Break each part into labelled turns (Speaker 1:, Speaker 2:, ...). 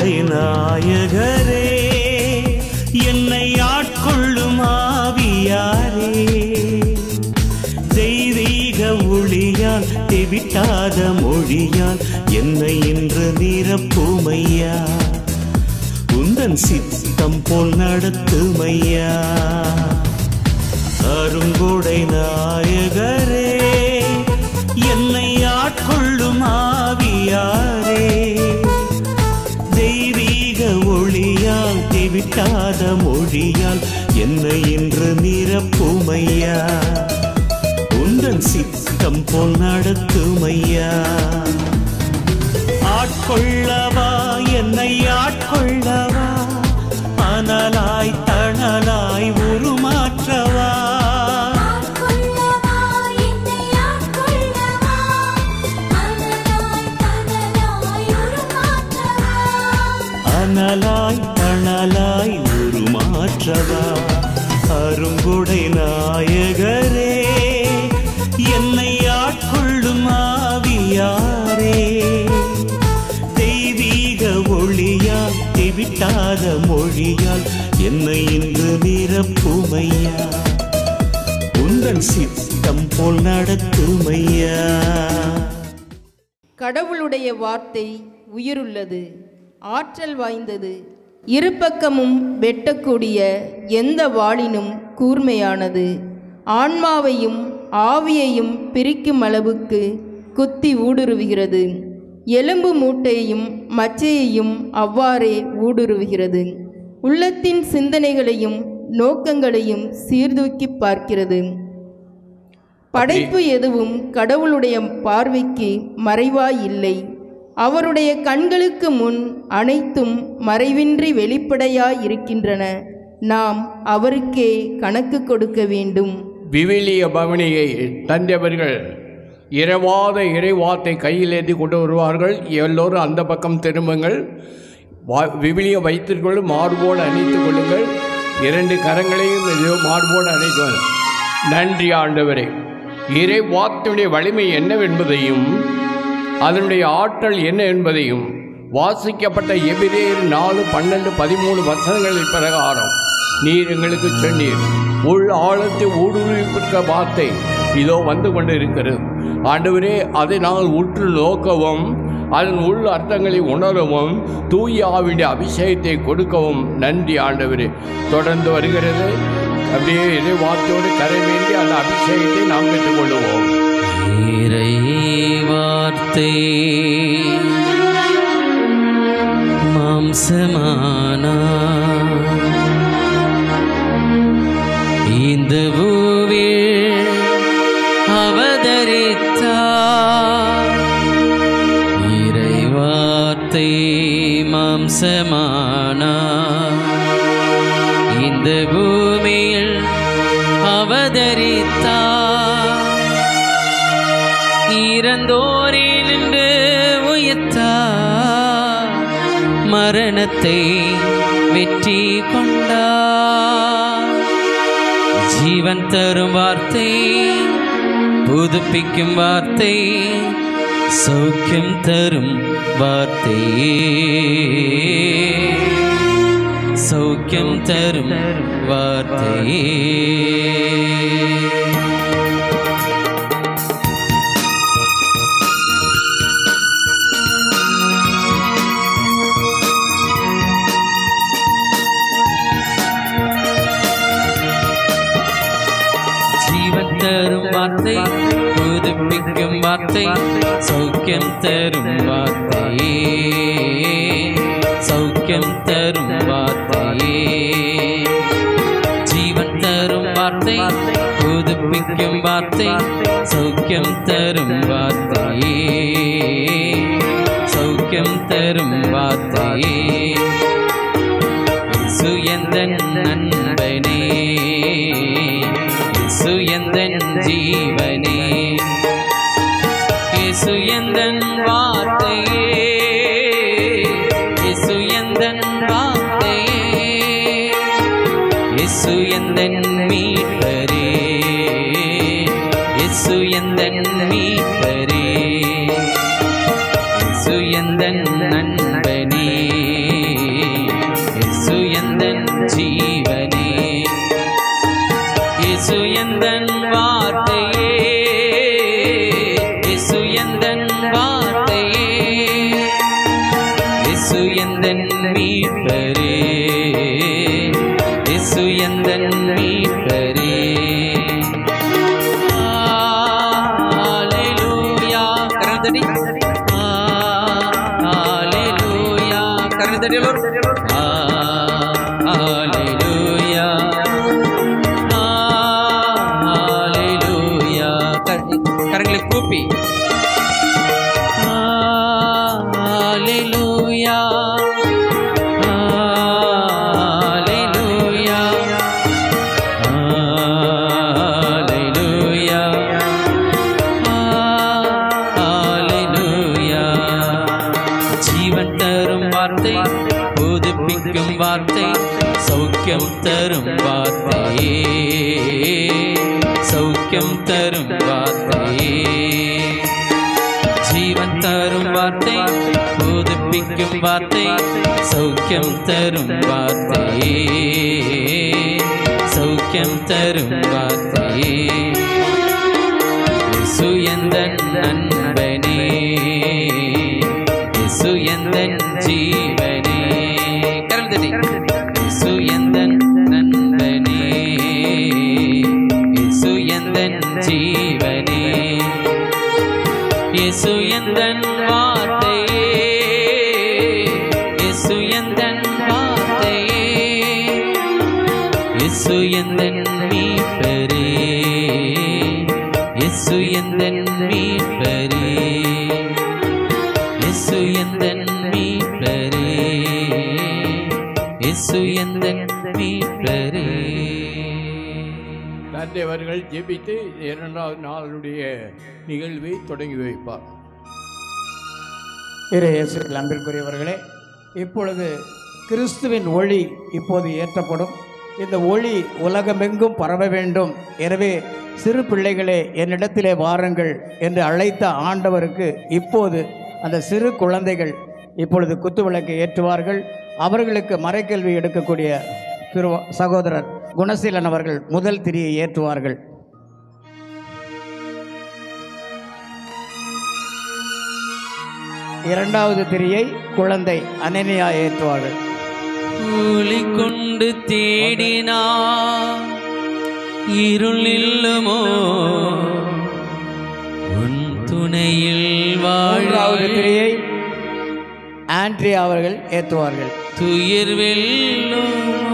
Speaker 1: அருங்குடை நாயகரே என்னை ஆட்கொள்ளும் ஆவியாரே தெய்வீக ஒளியால் தெவிட்டாத மொழியால் என்னை இன்று நிரப்புமையா உந்தன் சித்தம் போல் நடத்துமையா அருங்கொடை நாயகரே என்னை ஆட்கொள்ளும் ஆவியாரே தெய்வீக ஒளியால் தெவிட்டாத மொழியால் என்னை இன்று நிரப்புமையா உந்தன் சித்தம் போல் நடத்துமையா ஆட்கொள்ளவா என்னை ஆட்கொள்ளவா அனலாய் தணலாய் உருமாற்றவா
Speaker 2: ஆட்கொள்ளவா என்னை ஆட்கொள்ளவா அனலாய் தனலாய் உருமாற்றவா
Speaker 1: அனலாய் தணலாய் உருமாற்றவா அருங்குடை நாயகரே என்னை ஆட்கொள்ளும் ஆவியாரே தெய்வீக ஒளியால் தெவிட்டாத மொழியால் என்னை இன்று நிரப்புமையா உந்தன் சித்தம் போல் நடத்துமையா
Speaker 3: கடவுளுடைய வார்த்தை உயிருள்ளது ஆற்றல் வாய்ந்தது இருபக்கமும் வெட்டக்கூடிய எந்த வாளினும் கூர்மையானது ஆன்மாவையும் ஆவியையும் பிரிக்கும் அளவுக்கு குத்தி ஊடுருவுகிறது எலும்பு மூட்டையையும் மச்சையையும் அவ்வாறே ஊடுருவுகிறது உள்ளத்தின் சிந்தனைகளையும் நோக்கங்களையும் சீர்தூக்கி பார்க்கிறது படைப்பு எதுவும் கடவுளுடைய பார்வைக்கு மறைவாய் இல்லை அவருடைய கண்களுக்கு முன் அனைத்தும் மறைவின்றி வெளிப்படையாய் இருக்கின்றன நாம் அவருக்கே கணக்கு கொடுக்க வேண்டும்
Speaker 4: விவிலிய பவனியை தந்தவர்கள் இரவாத இறைவாத்தை கையில் ஏந்தி கொண்டு வருவார்கள் எல்லோரும் அந்த பக்கம் திரும்புங்கள் வா- விவிலிய வைத்திருக்கொள் மார்போடு அணைத்துக் கொள்ளுங்கள் இரண்டு கரங்களையும் இதோ மார்போடு அணைத்து கொள்ளுங்கள். நன்றி ஆண்டவரே இறை வார்த்தையுடைய வலிமை என்னவென்பதையும் அதனுடைய ஆற்றல் என்ன என்பதையும் வாசிக்கப்பட்ட எபிரேயர் நாலு பன்னெண்டு பதிமூணு வசனங்களின் பிரகாரம் நீர் எங்களுக்கு சொன்னீர் உள் ஆழத்தை ஊடுருவிப்பிருக்க வார்த்தை இதோ வந்து கொண்டு இருக்கிறது ஆண்டவரே அதை நாங்கள் உற்று நோக்கவும் அதன் உள் அர்த்தங்களை உணரவும் தூய ஆவிடைய அபிஷேகத்தை கொடுக்கவும் நன்றி ஆண்டவரே தொடர்ந்து வருகிறது அப்படியே இறை வார்த்தையோடு கரை வேண்டி அந்த அபிஷேகத்தை நாம் பெற்றுக்கொள்ளுவோம்
Speaker 5: இறை வார்த்தை மாம்சமானா இந்த பூவில் அவதரித்தார் இறை வார்த்தை மாம்சமானா இந்த பூமியில் அவதரித்தார் இறந்தோரில் நின்று உயிர்த்தார் மரணத்தை வெற்றி கொண்டார் ஜீவன் தரும் வார்த்தை புதுப்பிக்கும் வார்த்தை சௌக்கியம் தரும் வார்த்தை சௌக்கியம் தரும் வார்த்தை ஜீவன் தரும் வார்த்தை புதுப்பிக்கும் வார்த்தை சௌக்கியம் தரும் வார்த்தை சௌக்கியம் தரும் வார்த்தை ஜீவன் தரும் வார்த்தை புதுப்பிக்கும் வார்த்தை சௌக்கியம் தரும் வார்த்தை சௌக்கியம் தரும் வார்த்தை சுயந்தன் நண்பனே சுயந்தன் ஜீவனே சுயந்தன் வார்த்தையே சுயந்தன் வார்த்தையே சுயந்தன் மீட்பரே சுயந்தன் மீட்பரே சுயந்தன் நண்பனே இயேசு எந்தன் வார்த்தையே இயேசு எந்தன் வார்த்தையே இயேசு எந்தன் மீட்பரே இயேசு எந்தன் மீட்பரே ஹalleluya கரந்தடி ஹalleluya கரந்தடி எல்லோரும் ஹalleluya ஹalleluya கரங்களை கூப்பி ஹalleluya ஹalleluya ஹalleluya ஹalleluya ஜீவன் தரும் வார்த்தை புதுப்பிக்கும் வார்த்தை சௌக்கியம் தரும் வார்த்தையே சௌக்கியம் தரும் வார்த்தையே ஜீவன் தரும் வார்த்தை புதுப்பிக்கும் வார்த்தை சௌக்கியம் தரும் வார்த்தையே சௌக்கியம் தரும் வார்த்தையே இயேசு எந்தன் நண்பனே இயேசு எந்தன் ஜீவனே கரந்தடி இயேசு எந்தன் நண்பனே இயேசு எந்தன் ஜீவனே இயேசு எந்தன் வார்த்தையே இயேசு எந்தன் வார்த்தையே இயேசு எந்தன் மீட்பரே இயேசு எந்தன் மீட்பரே இயேசு எந்தன் மீட்பரே இயேசு எந்தன் மீட்பரே
Speaker 4: தந்தை அவர்கள் ஜெபித்து இரண்டாவது நாளுடைய நிகழ்வை தொடங்கி வைப்பார்
Speaker 6: இறை இயேசுவில் அன்பிற்குரியவர்களே இப்பொழுது கிறிஸ்துவின் ஒளி இப்போது ஏற்றப்படும் இந்த ஒளி உலகமெங்கும் பரவ வேண்டும் எனவே சிறு பிள்ளைகளே என்னிடத்திலே வாருங்கள் என்று அழைத்த ஆண்டவருக்கு இப்போது அந்த சிறு குழந்தைகள் இப்பொழுது குத்துவிளக்கை ஏற்றுவார்கள் அவர்களுக்கு மறைக்கல்வி எடுக்கக்கூடிய திரு சகோதரர் குணசீலன் அவர்கள் முதல் திரியை ஏற்றுவார்கள் இரண்டாவது திரியை குழந்தை அனனியா ஏற்றுவார்கள்
Speaker 5: கூலி கொண்டு தேடினா இருள் நில்லுமோ உன் துணையில்
Speaker 6: மூன்றாவது
Speaker 5: வாழ
Speaker 6: திரியை ஆண்ட்ரியா அவர்கள் ஏற்றுவார்கள்
Speaker 5: துயிர் வெல்லுமோ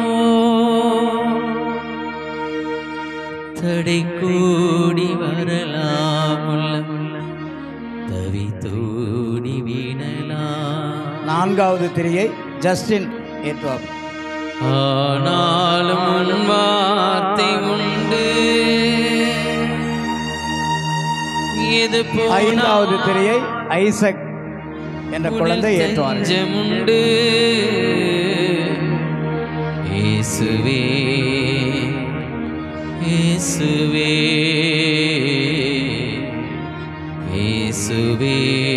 Speaker 5: தடை கூடி வரலாம் உள்ளம் தவி தூடி வீணலாம்
Speaker 6: நான்காவது திரியை ஜஸ்டின் ஏற்றுவார்கள்
Speaker 5: ஆனாலும் உன் வார்த்தை உண்டு எது
Speaker 6: ஐந்தாவது திரியை ஐசக் என்ற குழந்தை ஏற்றுவார்கள்
Speaker 5: தஞ்சமுண்டு இயேசுவே இயேசுவே இயேசுவே